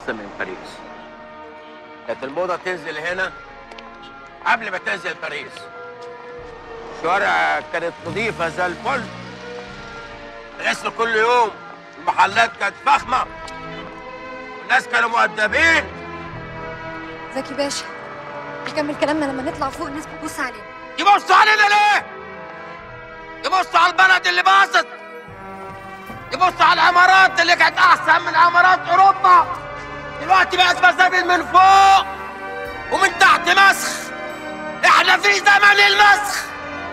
احسن من باريس كانت الموضه تنزل هنا قبل ما تنزل باريس الشوارع كانت نظيفه زي الفل غسل كل يوم المحلات كانت فخمه والناس كانوا مؤدبين زكي باشا نكمل كلامنا لما نطلع فوق الناس بتبص علينا يبصوا علينا ليه؟ يبصوا على البلد اللي باظت يبصوا على العمارات اللي كانت احسن من عمارات اوروبا دلوقتي بقت مسابل من فوق ومن تحت مسخ احنا في زمن المسخ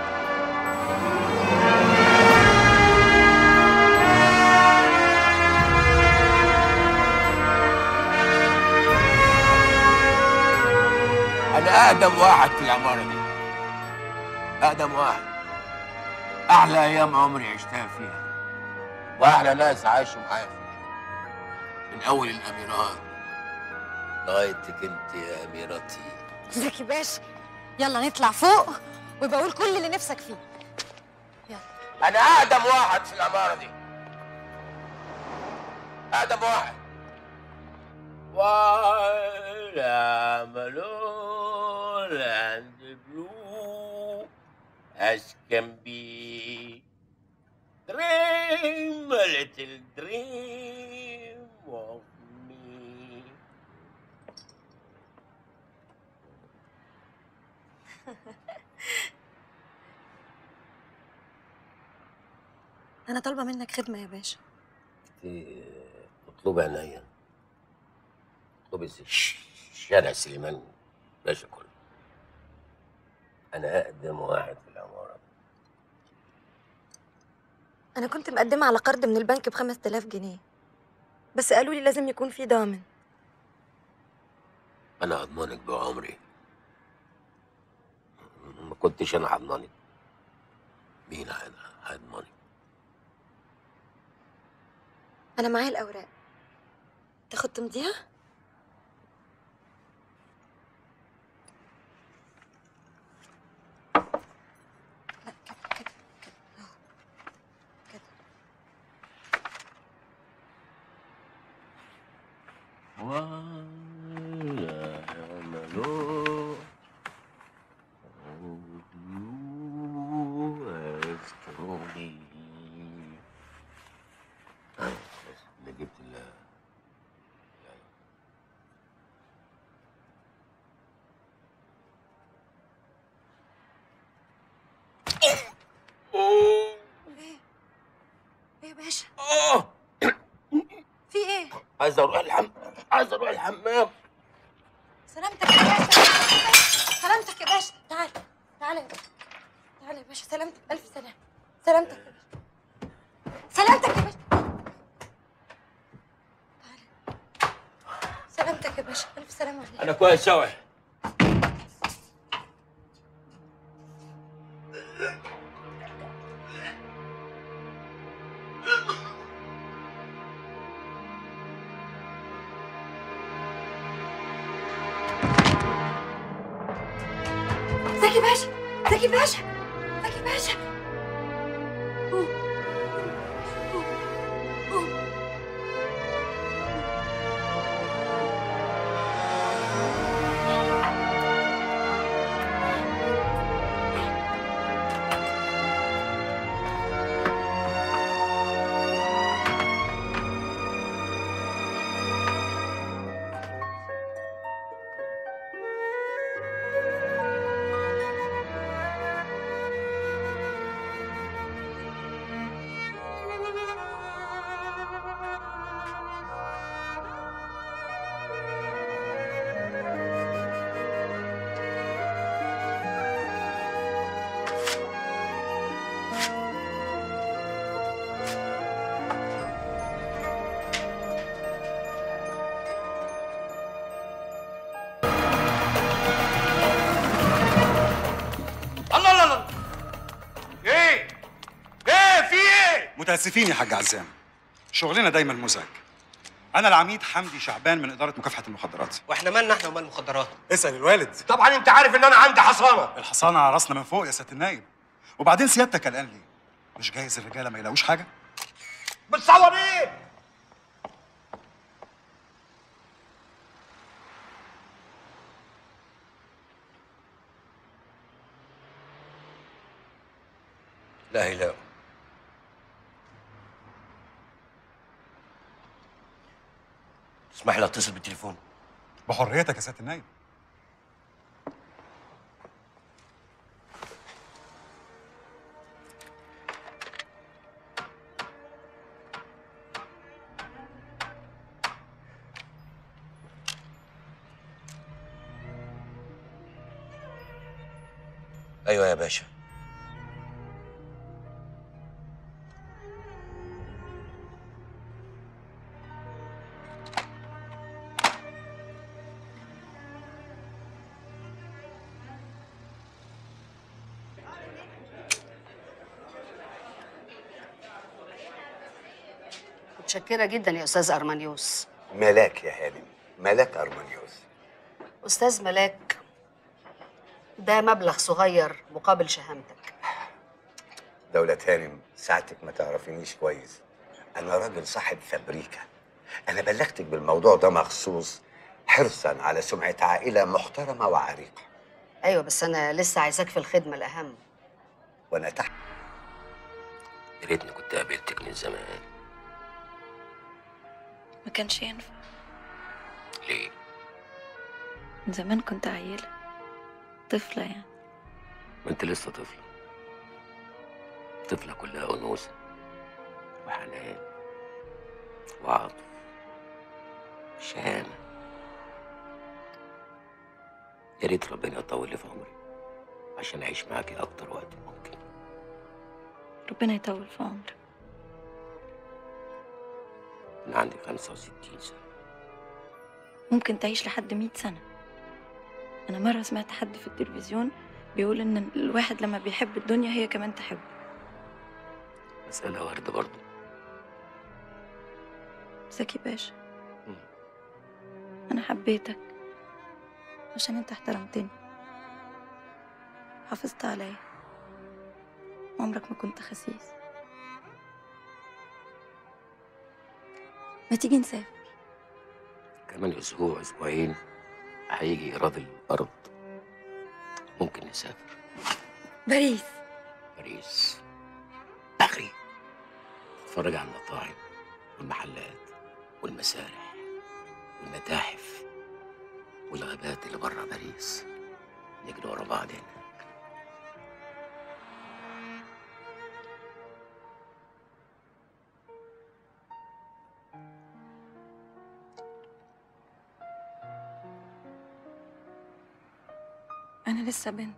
انا اقدم واحد في العماره دي اقدم واحد احلى ايام عمري عشتها فيها واحلى ناس عاشوا معايا فيها من اول الاميرات لغايتك انت يا اميرتي زكي باشا يلا نطلع فوق ويبقى قول كل اللي نفسك فيه انا اقدم واحد في العماره دي اقدم واحد ولا ملول and blue as can be dream a little dream of me انا طالبه منك خدمه يا باشا اطلبي عينيا اطلبي ش- شارع سليمان باشا كله انا اقدم واحد في العماره انا كنت مقدمه على قرض من البنك ب 5000 جنيه بس قالوا لي لازم يكون في ضامن انا هضمنك بعمري ما كنتش انا هضمنك مين هي- هيضمنك انا معايا الاوراق تاخد تمضيها لا كده كده كده اهو كده ولا يعملوا يذكروني انا جبت ال ايه ايه يا باشا اه في ايه عايز اروح الحمام عايز اروح الحمام سلامتك يا باشا سلامتك يا باشا تعال تعال يا باشا تعال يا باشا سلامتك الف سلامه سلامتك يا باشا سلامتك يا باشا تعال سلامتك يا باشا الف سلامه عليك انا كويس اوي زكي باشا زكي باشا زكي باشا قوم. قوم. قوم. الله الله الله ايه ايه في ايه متاسفين يا حاج عزام شغلنا دايما مزعج انا العميد حمدي شعبان من اداره مكافحه المخدرات واحنا مالنا احنا ومال المخدرات اسال الوالد طبعا انت عارف ان انا عندي حصانه الحصانه على راسنا من فوق يا سياده النايب وبعدين سيادتك قلقان ليه مش جايز الرجاله ما يلاقوش حاجه بتصور ايه لا هيلاقوا اسمح لي اتصل بالتليفون بحريتك يا سياده النايب ايوه يا باشا متشكرة جدا يا أستاذ أرمانيوس ملاك يا هانم ملاك أرمانيوس أستاذ ملاك ده مبلغ صغير مقابل شهامتك دولة هانم ساعتك ما تعرفينيش كويس أنا راجل صاحب فابريكا أنا بلغتك بالموضوع ده مخصوص حرصا على سمعة عائلة محترمة وعريقة أيوة بس أنا لسه عايزاك في الخدمة الأهم وأنا تحت يا ريتني كنت قابلتك من زمان ما كانش ينفع ليه من زمان كنت عيلة طفلة يعني ما انت لسه طفلة طفلة كلها أنوثة وحنان وعطف شهامة يا ريت ربنا يطول لي في عمري عشان أعيش معاكي أكتر وقت ممكن ربنا يطول في عمرك أنا عندي 65 سنة ممكن تعيش لحد مئة سنة أنا مرة سمعت حد في التلفزيون بيقول إن الواحد لما بيحب الدنيا هي كمان تحبه مسألة وردة برضه زكي باشا مم. أنا حبيتك عشان أنت احترمتني حافظت عليا عمرك ما كنت خسيس ما تيجي نسافر كمان أسبوع أسبوعين هيجي إيراد الأرض ممكن نسافر باريس باريس آخري نتفرج على المطاعم والمحلات والمسارح والمتاحف والغابات اللي بره باريس نجري ورا بعض هناك أنا لسه بنت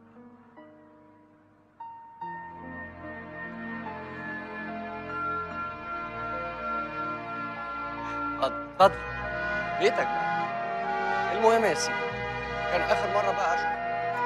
اتفضل اتفضل بيتك بقى المهم يا سيدي كان اخر مره بقى اشوف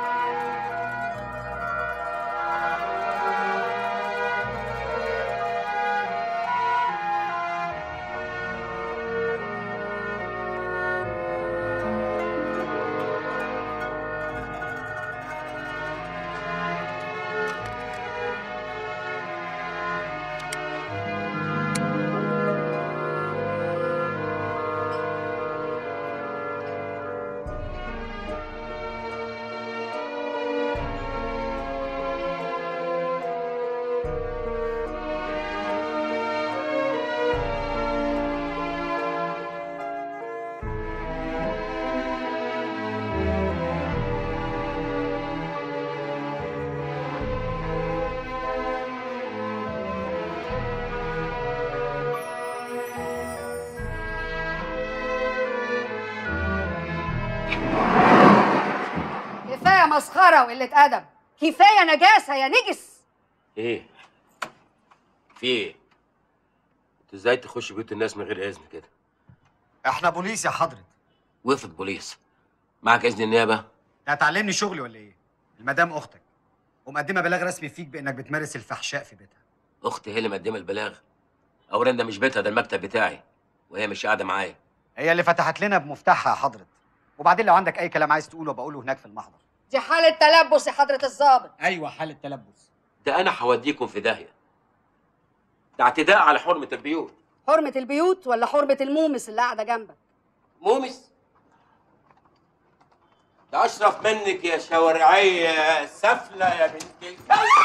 كفاية مسخرة وقلة أدب كفاية نجاسة يا نجس إيه؟ في إيه؟ أنت إزاي تخش بيوت الناس من غير إذن كده؟ احنا بوليس يا حضرة وقفت بوليس معك إذن النيابة؟ انت هتعلمني شغلي ولا ايه المدام اختك ومقدمه بلاغ رسمي فيك بانك بتمارس الفحشاء في بيتها أختي هي اللي مقدمة البلاغ أولا ده مش بيتها ده المكتب بتاعي وهي مش قاعدة معايا هي اللي فتحت لنا بمفتاحها يا حضرة وبعدين لو عندك اي كلام عايز تقوله بقوله هناك في المحضر دي حالة تلبس يا حضرة الضابط ايوه حالة تلبس ده أنا هوديكم في داهية ده اعتداء على حرمة البيوت حرمة البيوت ولا حرمة المومس اللي قاعدة جنبك مومس ده أشرف منك يا شوارعية سفلة يا بنت الكلب